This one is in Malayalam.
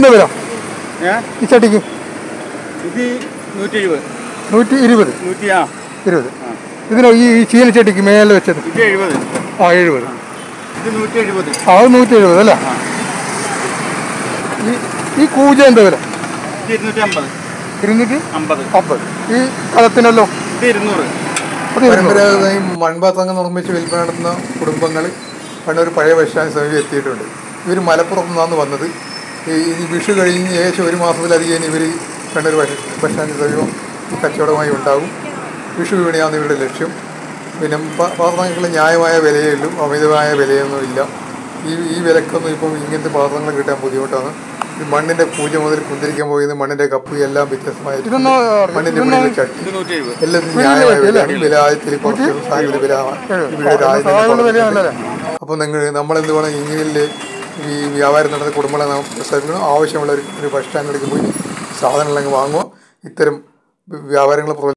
എന്താ വില ഏ ഈ ചട്ടിക്ക് ഇത് നൂറ്റി എഴുപത് നൂറ്റി ഇരുപത് നൂറ്റി ആ ഇരുപത് ഇതിനോ ഈ ഈ ചീനച്ചട്ടിക്ക് മേലെ വെച്ചത് ഇത് എഴുപത് ആ എഴുപത് ഇത് നൂറ്റി എഴുപത് ആ അത് നൂറ്റി എഴുപത് അല്ലേ ഈ ഈ കൂജ എന്താ വില ഇത് ഇരുന്നൂറ്റി അമ്പത് ഇരുന്നൂറ്റി അമ്പത് അമ്പത് ഈ കലത്തിനല്ലോ ഇത് ഇരുന്നൂറ് അത് ഇരുന്നൂറ്. പരമ്പരാഗതമായും മൺപാത്രങ്ങൾ നിർമ്മിച്ച് വിൽപ്പന നടത്തുന്ന കുടുംബങ്ങൾ പണ്ടൊരു പഴയ ബസ്റ്റാൻഡ് സമീപം എത്തിയിട്ടുണ്ട് ഇവർ മലപ്പുറത്ത് നിന്നാണ് വന്നത് ഈ ഈ വിഷു കഴിഞ്ഞ് ഏകദേശം ഒരു മാസത്തിലധികം ഇവർ കണ്ണൂർ ബസ് സ്റ്റാൻഡ് സമീപം ഈ കച്ചവടമായി ഉണ്ടാകും വിഷു വിപണിയാണ് ഇവരുടെ ലക്ഷ്യം പിന്നെ പ- പാത്രങ്ങൾക്ക് ന്യായമായ വിലയേ ഉള്ളൂ അമിതമായ വിലയൊന്നും ഇല്ല ഈ ഈ വിലക്കൊന്നും ഇപ്പം ഇങ്ങനത്തെ പാത്രങ്ങൾ കിട്ടാൻ ബുദ്ധിമുട്ടാണ് ഈ മണ്ണിൻ്റെ പൂജ മുതൽ കുന്തിരിക്കാൻ പോയത് മണ്ണിൻ്റെ കപ്പ് എല്ലാം വ്യത്യസ്തമായിട്ട് ഇതൊന്ന് മണ്ണിൻ്റെ മുകളിൽ ചട്ടി ഇത് നൂറ്റി എഴുപത് എല്ലാത്തിനും ന്യായമായ വിലയാണ് വില ആയിരത്തിൽ കുറച്ച് സാധനങ്ങളുടെ വില ഇവിടെ സാധനങ്ങളുടെ വില നല്ലതല്ലേ അപ്പോൾ നിങ്ങൾ നമ്മളെന്ത് വേണം ഇങ്ങനെ ഈ വ്യാപാരം നടന്ന കുടുംബങ്ങളെ നാം പ്രോത്സാഹിപ്പിക്കണം ആവശ്യമുള്ള ഒരു ഒരു ബസ് സ്റ്റാൻഡിലേക്ക് പോയി സാധനങ്ങളങ്ങ് വാങ്ങുക ഇത്തരം വ്യാപാരങ്ങൾ